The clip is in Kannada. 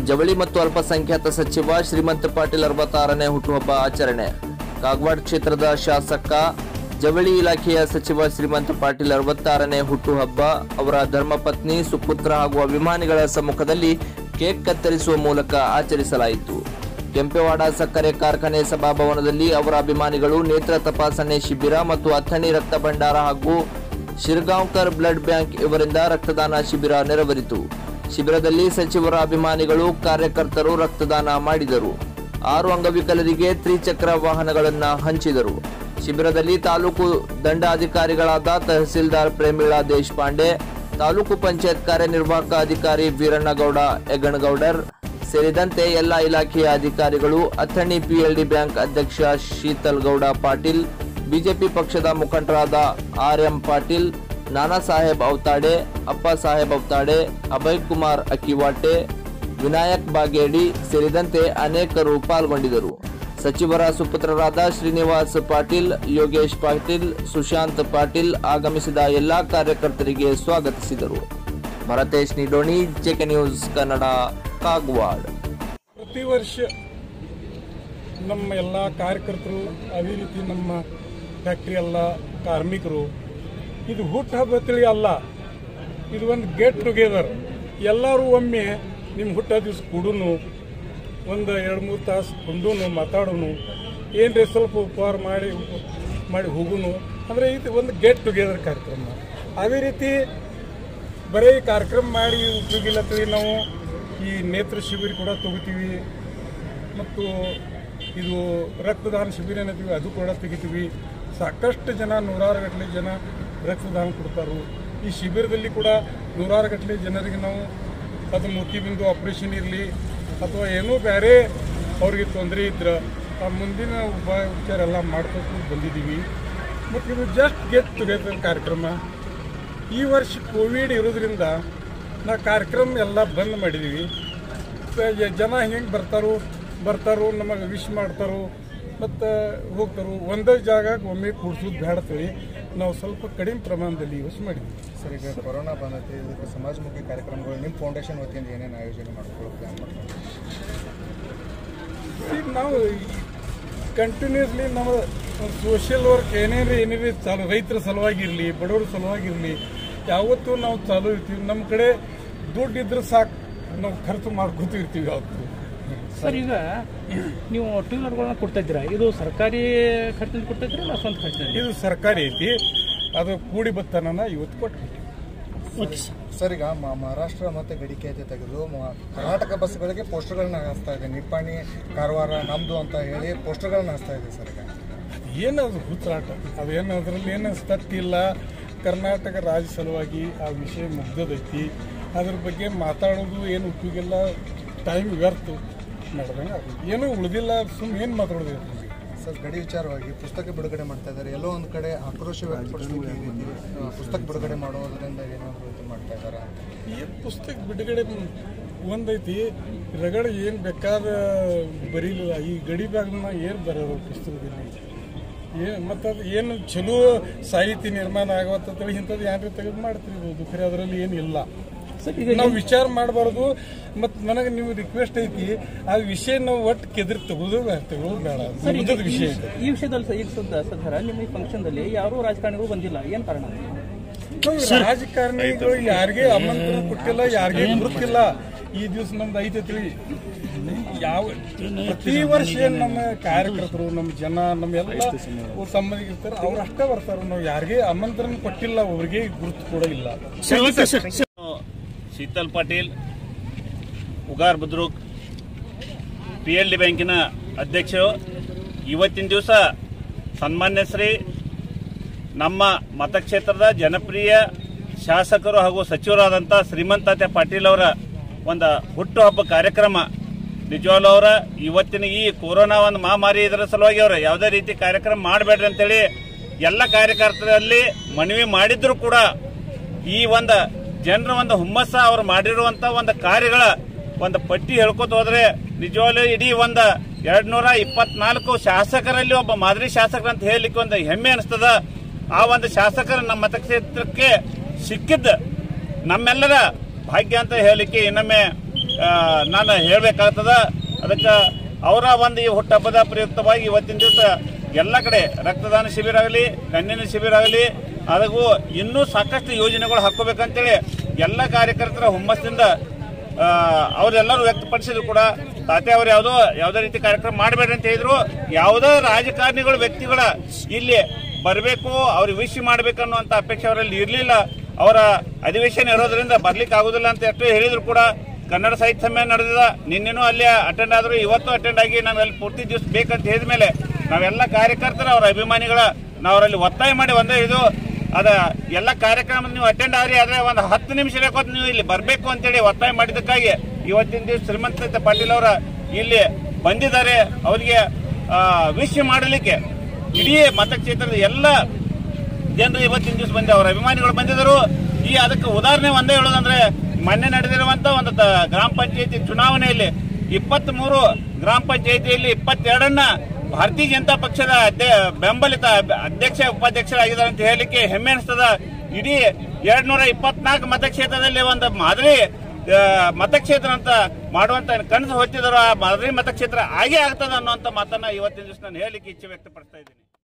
ಜವಳಿ ಮತ್ತು ಅಲ್ಪಸಂಖ್ಯಾತ ಸಚಿವ ಶ್ರೀಮಂತ ಪಾಟೀಲ್ ಅರವತ್ತಾರನೇ ಹುಟ್ಟುಹಬ್ಬ ಆಚರಣೆ ಕಾಗವಾಡ ಕ್ಷೇತ್ರದ ಶಾಸಕ ಜವಳಿ ಇಲಾಖೆಯ ಸಚಿವ ಶ್ರೀಮಂತ ಪಾಟೀಲ್ ಅರವತ್ತಾರನೇ ಹುಟ್ಟುಹಬ್ಬ ಅವರ ಧರ್ಮಪತ್ನಿ ಸುಪುತ್ರ ಹಾಗೂ ಅಭಿಮಾನಿಗಳ ಸಮ್ಮುಖದಲ್ಲಿ ಕೇಕ್ ಕತ್ತರಿಸುವ ಮೂಲಕ ಆಚರಿಸಲಾಯಿತು ಕೆಂಪೇವಾಡ ಸಕ್ಕರೆ ಕಾರ್ಖಾನೆ ಸಭಾಭವನದಲ್ಲಿ ಅವರ ಅಭಿಮಾನಿಗಳು ನೇತ್ರ ತಪಾಸಣೆ ಶಿಬಿರ ಮತ್ತು ಅಥಣಿ ರಕ್ತ ಭಂಡಾರ ಹಾಗೂ ಶಿರ್ಗಾಂವ್ಕರ್ ಬ್ಲಡ್ ಬ್ಯಾಂಕ್ ಇವರಿಂದ ರಕ್ತದಾನ ಶಿಬಿರ ನೆರವೇರಿತು ಶಿಬಿರದಲ್ಲಿ ಸಚಿವರ ಅಭಿಮಾನಿಗಳು ಕಾರ್ಯಕರ್ತರು ರಕ್ತದಾನ ಮಾಡಿದರು ಆರು ಅಂಗವಿಕಲರಿಗೆ ತ್ರಿಚಕ್ರ ವಾಹನಗಳನ್ನು ಹಂಚಿದರು ಶಿಬಿರದಲ್ಲಿ ತಾಲೂಕು ದಂಡಾಧಿಕಾರಿಗಳಾದ ತಹಸೀಲ್ದಾರ್ ಪ್ರೇಮಿಳಾ ದೇಶಪಾಂಡೆ ತಾಲೂಕು ಪಂಚಾಯತ್ ಕಾರ್ಯನಿರ್ವಾಹಕ ಅಧಿಕಾರಿ ವೀರಣ್ಣಗೌಡ ಯಗಣಗೌಡರ್ ಸೇರಿದಂತೆ ಎಲ್ಲ ಇಲಾಖೆಯ ಅಧಿಕಾರಿಗಳು ಅಥಣಿ ಪಿಎಲ್ಡಿ ಬ್ಯಾಂಕ್ ಅಧ್ಯಕ್ಷ ಶೀತಲ್ ಗೌಡ ಪಾಟೀಲ್ ಬಿಜೆಪಿ ಪಕ್ಷದ ಮುಖಂಡರಾದ ಆರ್ ಎಂ ಪಾಟೀಲ್ ನಾನಾ ಸಾಹೇಬ್ ಅವತಾಡೆ ಅಪ್ಪ ಸಾಹೇಬ್ ಅವತಾಡೆ ಅಭಯ್ ಕುಮಾರ್ ಅಕ್ಕಿವಾಟೆ ವಿನಾಯಕ್ ಬಾಗೇಡಿ ಸೇರಿದಂತೆ ಅನೇಕರು ಪಾಲ್ಗೊಂಡಿದ್ದರು ಸಚಿವರ ಸುಪುತ್ರರಾದ ಶ್ರೀನಿವಾಸ್ ಪಾಟೀಲ್ ಯೋಗೇಶ್ ಪಾಟೀಲ್ ಸುಶಾಂತ್ ಪಾಟೀಲ್ ಆಗಮಿಸಿದ ಎಲ್ಲಾ ಕಾರ್ಯಕರ್ತರಿಗೆ ಸ್ವಾಗತಿಸಿದರು ಭರತೇಶ್ ನಿಡೋಣಿ ಜೆಕೆ ನ್ಯೂಸ್ ಕನ್ನಡ ಕಾಗವಾಡ ಪ್ರತಿ ವರ್ಷ ನಮ್ಮ ಎಲ್ಲ ಕಾರ್ಯಕರ್ತರು ಅದೇ ರೀತಿ ನಮ್ಮ ಫ್ಯಾಕ್ಟ್ರಿ ಎಲ್ಲ ಕಾರ್ಮಿಕರು ಇದು ಹುಟ್ಟುಹಬ್ಬ ತಿಳಿ ಅಲ್ಲ ಇದು ಒಂದು ಗೆಟ್ ಟುಗೆದರ್ ಎಲ್ಲರೂ ಒಮ್ಮೆ ನಿಮ್ಮ ಹುಟ್ಟ ದಿವಸ ಕೂಡುನು ಒಂದು ಎರಡು ಮೂರು ತಾಸು ಕುಂಡುನು ಮಾತಾಡೋನು ಏನ್ರಿ ಸ್ವಲ್ಪ ಉಪಹಾರ ಮಾಡಿ ಉಪ- ಮಾಡಿ ಹೋಗುನು ಅಂದರೆ ಇದು ಒಂದು ಗೆಟ್ ಟುಗೆದರ್ ಕಾರ್ಯಕ್ರಮ ಅದೇ ರೀತಿ ಬರೀ ಈ ಕಾರ್ಯಕ್ರಮ ಮಾಡಿ ಉಪಯೋಗ ಇಲ್ಲ ತಿಳಿ ನಾವು ಈ ನೇತ್ರ ಶಿಬಿರ ಕೂಡ ತಗೋತೀವಿ ಮತ್ತು ಇದು ರಕ್ತದಾನ ಶಿಬಿರ ಏನಂತೀವಿ ಅದು ಕೂಡ ತೆಗಿತೀವಿ ಸಾಕಷ್ಟು ಜನ ನೂರಾರು ಗಟ್ಟಲೆ ಜನ ರಕ್ತದಾನ ಕೊಡ್ತಾರೆ ಈ ಶಿಬಿರದಲ್ಲಿ ಕೂಡ ನೂರಾರು ಗಟ್ಟಲೆ ಜನರಿಗೆ ನಾವು ಅದು ಮೋತಿಬಿಂದು ಆಪ್ರೇಷನ್ ಇರಲಿ ಅಥವಾ ಏನೋ ಬೇರೆ ಅವ್ರಿಗೆ ತೊಂದರೆ ಇದ್ರೆ ಆ ಮುಂದಿನ ಉಪಾಯ ಉಪಚಾರ ಎಲ್ಲ ಮಾಡ್ಕೊಂಡು ಬಂದಿದ್ದೀವಿ ಮತ್ತು ಇದು ಜಸ್ಟ್ ಗೆಟ್ ಟುಗೆದರ್ ಕಾರ್ಯಕ್ರಮ ಈ ವರ್ಷ ಕೋವಿಡ್ ಇರೋದ್ರಿಂದ ನಾ ಕಾರ್ಯಕ್ರಮ ಎಲ್ಲ ಬಂದ್ ಮಾಡಿದ್ದೀವಿ ಸ- ಯ- ಜನ ಹೆಂಗೆ ಬರ್ತಾರೋ ಬರ್ತಾರೋ ನಮಗೆ ವಿಶ್ ಮಾಡ್ತಾರೋ ಮತ್ತು ಹೋಗ್ತಾರೋ ಒಂದೇ ಜಾಗಕ್ಕೆ ಒಮ್ಮೆ ಕೂಡ್ಸೋದು ಬೇಡತ್ತೀವಿ ನಾವು ಸ್ವಲ್ಪ ಕಡಿಮೆ ಪ್ರಮಾಣದಲ್ಲಿ ಯೂಸ್ ಮಾಡಿದ್ವಿ ಸರ್ ಈಗ ಕೊರೋನಾ ಬಂದೈತಿ ಇದಕ್ಕೆ ಸಮಾಜಮುಖಿ ಕಾರ್ಯಕ್ರಮಗಳು ನಿಮ್ಮ ಫೌಂಡೇಶನ್ ವತಿಯಿಂದ ಏನೇನು ಆಯೋಜನೆ ಮಾಡ್ಕೊಳ್ಳೋ ಪ್ಲಾನ್ ಮಾಡ್ಕೊಂಡು ಈಗ ನಾವು ಕಂಟಿನ್ಯೂಸ್ಲಿ ನಮ್ಮ ಸೋಷಿಯಲ್ ವರ್ಕ್ ಏನೇನು ಏನೇನು ಚಾಲು ರೈತರ ಸಲುವಾಗಿರಲಿ ಬಡವರ ಸಲುವಾಗಿರಲಿ ಯಾವತ್ತೂ ನಾವು ಚಾಲು ಇರ್ತೀವಿ ನಮ್ಮ ಕಡೆ ದುಡ್ಡು ಇದ್ರೆ ಸಾಕು ನಾವು ಖರ್ಚು ಮಾಡ್ಕೊತ ಇರ್ತೀವಿ ಯಾವತ್ತು ಸರ್ ಈಗ ನೀವು ಟೂ ವೀಲರ್ಗಳನ್ನ ಕೊಡ್ತಾ ಇದ್ದೀರಾ ಇದು ಸರ್ಕಾರಿ ಖರ್ಚಿನಲ್ಲಿ ಕೊಡ್ತಾ ಇದ್ದೀರಾ ಇಲ್ಲ ಸ್ವಂತ ಖರ್ಚಿನಲ್ಲಿ ಇದು ಸರ್ಕಾರಿ ಐತಿ ಅದು ಕೂಡಿ ಬತ್ತನ ಇವತ್ತು ಕೊಟ್ಟು ಓಕೆ ಸರ್ ಸರ್ ಈಗ ಮ- ಮಹಾರಾಷ್ಟ್ರ ಮತ್ತು ಗಡಿಕೆ ತೆಗೆದು ಮ- ಕರ್ನಾಟಕ ಬಸ್ಗಳಿಗೆ ಪೋಸ್ಟರ್ಗಳನ್ನ ಹಾಸ್ತಾ ಇದೆ ನಿಪ್ಪಾಣಿ ಕಾರವಾರ ನಮ್ದು ಅಂತ ಹೇಳಿ ಪೋಸ್ಟರ್ಗಳನ್ನ ಹಾಸ್ತಾ ಇದೆ ಸರ್ ಈಗ ಏನದು ಹುಚ್ಚಾಟ ಅದೇನು ಅದರಲ್ಲಿ ಏನು ತಟ್ಟಿಲ್ಲ ಕರ್ನಾಟಕ ರಾಜ್ಯ ಸಲುವಾಗಿ ಆ ವಿಷಯ ಮುಗ್ದದೈತಿ ಅದ್ರ ಬಗ್ಗೆ ಮಾತಾಡೋದು ಏನು ಉಪಯೋಗ ಇಲ್ಲ ಟೈಮ್ ವ್ಯರ್ಥ ನಡೆದಂಗೆ ಆಗುತ್ತೆ. ಏನೂ ಉಳಿದಿಲ್ಲ ಸುಮ್ಮನೆ ಏನು ಮಾತಾಡೋದು ಇರ್ತದೆ ಸರ್ ಗಡಿ ವಿಚಾರವಾಗಿ ಪುಸ್ತಕ ಬಿಡುಗಡೆ ಮಾಡ್ತಾ ಇದ್ದಾರೆ ಎಲ್ಲೋ ಒಂದು ಕಡೆ ಆಕ್ರೋಶ ವ್ಯಕ್ತಪಡಿಸಲಿಕ್ಕೆ ಈ ರೀತಿ ಆ, ಪುಸ್ತಕ ಬಿಡುಗಡೆ ಮಾಡೋದ್ರಿಂದ ಏನಾದರೂ ಇದು ಮಾಡ್ತಾ ಇದ್ದಾರೆ ಅಂತ ಈ ಪುಸ್ತಕ ಬಿಡುಗಡೆ ಒಂದೈತಿ ರಗಡ ಏನು ಬೇಕಾದ ಬರೀಲಿಲ್ಲ ಈ ಗಡಿ ಬ್ಯಾಗ್ನ ಏನು ಬರೋದು ಪುಸ್ತಕದಲ್ಲಿ ಏನು ಮತ್ತು ಅದು ಏನು ಚಲೋ ಸಾಹಿತ್ಯ ನಿರ್ಮಾಣ ಆಗವತ್ತಂತೇಳಿ ಇಂಥದ್ದು ಯಾರು ತೆಗೆದು ಮಾಡ್ತಿರ್ಬೋದು ಖರೆ ಅದರಲ್ಲಿ ಏನು ಇಲ್ಲ ಸರ್ ಈಗ ನಾವು ವಿಚಾರ ಮಾಡಬಾರ್ದು ಮತ್ತು ನನಗೆ ನೀವು ರಿಕ್ವೆಸ್ಟ್ ಐತಿ ಆ ವಿಷಯ ನಾವು ಒಟ್ಟು ಕೆದರಿ ತಗೋದು ಬೇಡ ತಗೋದು ಬೇಡ ಸರ್ ಈಗ ಮುಗ್ದದ ವಿಷಯ ಈ- ಇದೆ ಈ ವಿಷಯದಲ್ಲಿ ಸ- ಈಗ ಸದ್ದ ಸದ್ದ ನಿಮ್ಮ ಈ ಫಂಕ್ಷನ್ದಲ್ಲಿ ಯಾರೂ ರಾಜಕಾರಣಿಗಳು ಬಂದಿಲ್ಲ ಏನು ಕಾರಣ ನಾವು ರಾಜಕಾರಣಿಗಳು ಯಾರಿಗೆ ಆಮಂತ್ರಣ ಕೊಟ್ಟಿಲ್ಲ ಯಾರಿಗೆ ಗುರುತಿಲ್ಲ ಈ ದಿವಸ ನಮ್ದು ಐತೆ ತಿಳಿ ಯಾವ ಪ್ರತಿ ವರ್ಷ ಏನ್ ನಮ್ಮ ಕಾರ್ಯಕರ್ತರು ನಮ್ಮ ಜನ ನಮ್ಮ ಎಲ್ಲ ಸಂಬಂಧಿಕರು ಅವ್ರು ಅಷ್ಟೇ ಬರ್ತಾರೆ ನಾವು ಯಾರಿಗೆ ಆಮಂತ್ರಣ ಕೊಟ್ಟಿಲ್ಲ ಅವ್ರಿಗೆ ಗುರುತು ಕೂಡ ಇಲ್ಲ Sheetal Patil Ugar Budruk P L D ಬ್ಯಾಂಕಿನ ಅಧ್ಯಕ್ಷರು ಇವತ್ತಿನ ದಿವಸ ಸನ್ಮಾನ್ಯ ಶ್ರೀ ನಮ್ಮ ಮತಕ್ಷೇತ್ರದ ಜನಪ್ರಿಯ ಶಾಸಕರು ಹಾಗೂ ಸಚಿವರಾದಂಥ ಶ್ರೀಮಂತಾತೆ ಪಾಟೀಲ್ ಅವರ ಒಂದು ಹುಟ್ಟುಹಬ್ಬ ಕಾರ್ಯಕ್ರಮ ನಿಜವಾಗ್ಲೂ ಅವರ ಇವತ್ತಿನ ಈ ಕೊರೋನಾ ಒಂದು ಮಹಾಮಾರಿ ಇದರ ಸಲುವಾಗಿ ಅವರು ಯಾವುದೇ ರೀತಿ ಕಾರ್ಯಕ್ರಮ ಮಾಡಬೇಡ್ರಿ ಅಂತೇಳಿ ಎಲ್ಲ ಕಾರ್ಯಕರ್ತರಲ್ಲಿ ಮನವಿ ಮಾಡಿದ್ರು ಕೂಡ ಈ ಒಂದು ಜನರ ಒಂದು ಹುಮ್ಮಸ್ಸ ಅವ್ರು ಮಾಡಿರುವಂತ ಒಂದು ಕಾರ್ಯಗಳ ಒಂದು ಪಟ್ಟಿ ಹೇಳ್ಕೊತ ಹೋದ್ರೆ ನಿಜವಾಗ್ಲೂ ಇಡೀ ಒಂದು ಎರಡ್ ನೂರ ಇಪ್ಪತ್ನಾಲ್ಕು ಶಾಸಕರಲ್ಲಿ ಒಬ್ಬ ಮಾದರಿ ಶಾಸಕರು ಅಂತ ಹೇಳಲಿಕ್ಕೆ ಒಂದು ಹೆಮ್ಮೆ ಅನಿಸ್ತದ ಆ ಒಂದು ಶಾಸಕರು ನಮ್ಮ ಮತಕ್ಷೇತ್ರಕ್ಕೆ ಸಿಕ್ಕಿದ್ದ ನಮ್ಮೆಲ್ಲರ ಭಾಗ್ಯ ಅಂತ ಹೇಳಲಿಕ್ಕೆ ಇನ್ನೊಮ್ಮೆ ಆ, ನಾನು ಹೇಳಬೇಕಾಗ್ತದ ಅದಕ್ಕೆ ಅವರ ಒಂದು ಈ ಹುಟ್ಟಹಬ್ಬದ ಪ್ರಯುಕ್ತವಾಗಿ ಇವತ್ತಿನ ದಿವಸ ಎಲ್ಲ ಕಡೆ ರಕ್ತದಾನ ಶಿಬಿರ ಆಗಲಿ ಕಣ್ಣಿನ ಶಿಬಿರ ಆಗಲಿ ಅದಕ್ಕೂ ಇನ್ನೂ ಸಾಕಷ್ಟು ಯೋಜನೆಗಳು ಹಾಕೋಬೇಕಂತೇಳಿ ಎಲ್ಲ ಕಾರ್ಯಕರ್ತರ ಹುಮ್ಮಸ್ಸಿಂದ ಆ, ಅವರೆಲ್ಲರೂ ವ್ಯಕ್ತಪಡಿಸಿದ್ರು ಕೂಡ ತಾತೆ ಅವರು ಯಾವುದೋ ಯಾವುದೇ ರೀತಿ ಕಾರ್ಯಕ್ರಮ ಮಾಡಬೇಡ್ರಿ ಅಂತ ಹೇಳಿದ್ರು ಯಾವುದೋ ರಾಜಕಾರಣಿಗಳು ವ್ಯಕ್ತಿಗಳ ಇಲ್ಲಿ ಬರಬೇಕು ಅವ್ರಿಗೆ ವಿಶ್ ಮಾಡ್ಬೇಕನ್ನುವಂತ ಅಪೇಕ್ಷೆ ಅವರಲ್ಲಿ ಇರಲಿಲ್ಲ ಅವರ ಅಧಿವೇಶನ ಇರೋದ್ರಿಂದ ಬರ್ಲಿಕ್ಕೆ ಆಗುದಿಲ್ಲ ಅಂತ ಎಷ್ಟು ಹೇಳಿದ್ರು ಕೂಡ ಕನ್ನಡ ಸಾಹಿತ್ಯ ಸಮ್ಮೇಳನ ನಡೆದಿದ ನಿನ್ನೆನೂ ಅಲ್ಲಿ ಅಟೆಂಡ್ ಆದ್ರು ಇವತ್ತು ಅಟೆಂಡ್ ಆಗಿ ನಾನು ಅಲ್ಲಿ ಪೂರ್ತಿ ದಿವಸ ಬೇಕಂತ ಹೇಳಿದ ಮೇಲೆ ನಾವೆಲ್ಲ ಕಾರ್ಯಕರ್ತರ ಅವರ ಅಭಿಮಾನಿಗಳ ನಾವು ಅವರಲ್ಲಿ ಒತ್ತಾಯ ಮಾಡಿ ಒಂದೇ ಇದು ಅದ ಎಲ್ಲ ಕಾರ್ಯಕ್ರಮ ನೀವು ಅಟೆಂಡ್ ಆಗ್ರಿ ಆದ್ರೆ ಒಂದು ಹತ್ತು ನಿಮಿಷ ಬೇಕಾದ್ರೆ ನೀವು ಇಲ್ಲಿ ಬರಬೇಕು ಅಂತೇಳಿ ಒತ್ತಾಯ ಮಾಡಿದ್ದಕ್ಕಾಗಿ ಇವತ್ತಿನ ದಿವಸ ಶ್ರೀಮಂತ ಪಾಟೀಲ್ ಅವರ ಇಲ್ಲಿ ಬಂದಿದ್ದಾರೆ ಅವರಿಗೆ ವಿಶ್ ಮಾಡಲಿಕ್ಕೆ ಇಡೀ ಮತಕ್ಷೇತ್ರದ ಎಲ್ಲ ಜನರು ಇವತ್ತಿನ ದಿವಸ ಬಂದ ಅವರ ಅಭಿಮಾನಿಗಳು ಬಂದಿದ್ದರು ಈ ಅದಕ್ಕೆ ಉದಾಹರಣೆ ಒಂದೇ ಹೇಳೋದಂದ್ರೆ ಮೊನ್ನೆ ನಡೆದಿರುವಂತ ಒಂದು ತ- ಗ್ರಾಮ ಪಂಚಾಯತಿ ಚುನಾವಣೆಯಲ್ಲಿ ಇಪ್ಪತ್ತ್ ಮೂರು ಗ್ರಾಮ ಪಂಚಾಯತಿಯಲ್ಲಿ ಇಪ್ಪತ್ತೆರಡನ್ನ ಭಾರತೀಯ ಜನತಾ ಪಕ್ಷದ ಅಧ್ಯ- ಬೆಂಬಲಿತ ಅಭ್- ಅಧ್ಯಕ್ಷ ಉಪಾಧ್ಯಕ್ಷರಾಗಿದ್ದಾರೆ ಅಂತ ಹೇಳಲಿಕ್ಕೆ ಹೆಮ್ಮೆ ಅನಿಸ್ತದ ಇಡೀ ಎರಡ್ ನೂರ ಇಪ್ಪತ್ನಾಲ್ಕು ಮತಕ್ಷೇತ್ರದಲ್ಲಿ ಒಂದು ಮಾದರಿ ಆ, ಮತಕ್ಷೇತ್ರ ಅಂತ ಮಾಡುವಂತ ಕನಸು ಹೊತ್ತಿದ್ರು ಆ ಮಾದರಿ ಮತಕ್ಷೇತ್ರ ಆಗೇ ಆಗ್ತದ ಅನ್ನುವಂತ ಮಾತನ್ನ ಇವತ್ತಿನ ದಿವಸ ನಾನು ಹೇಳಲಿಕ್ಕೆ ಇಚ್ಛೆ ವ್ಯಕ್ತಪಡಿಸ್ತಾ ಇದ್ದೀನಿ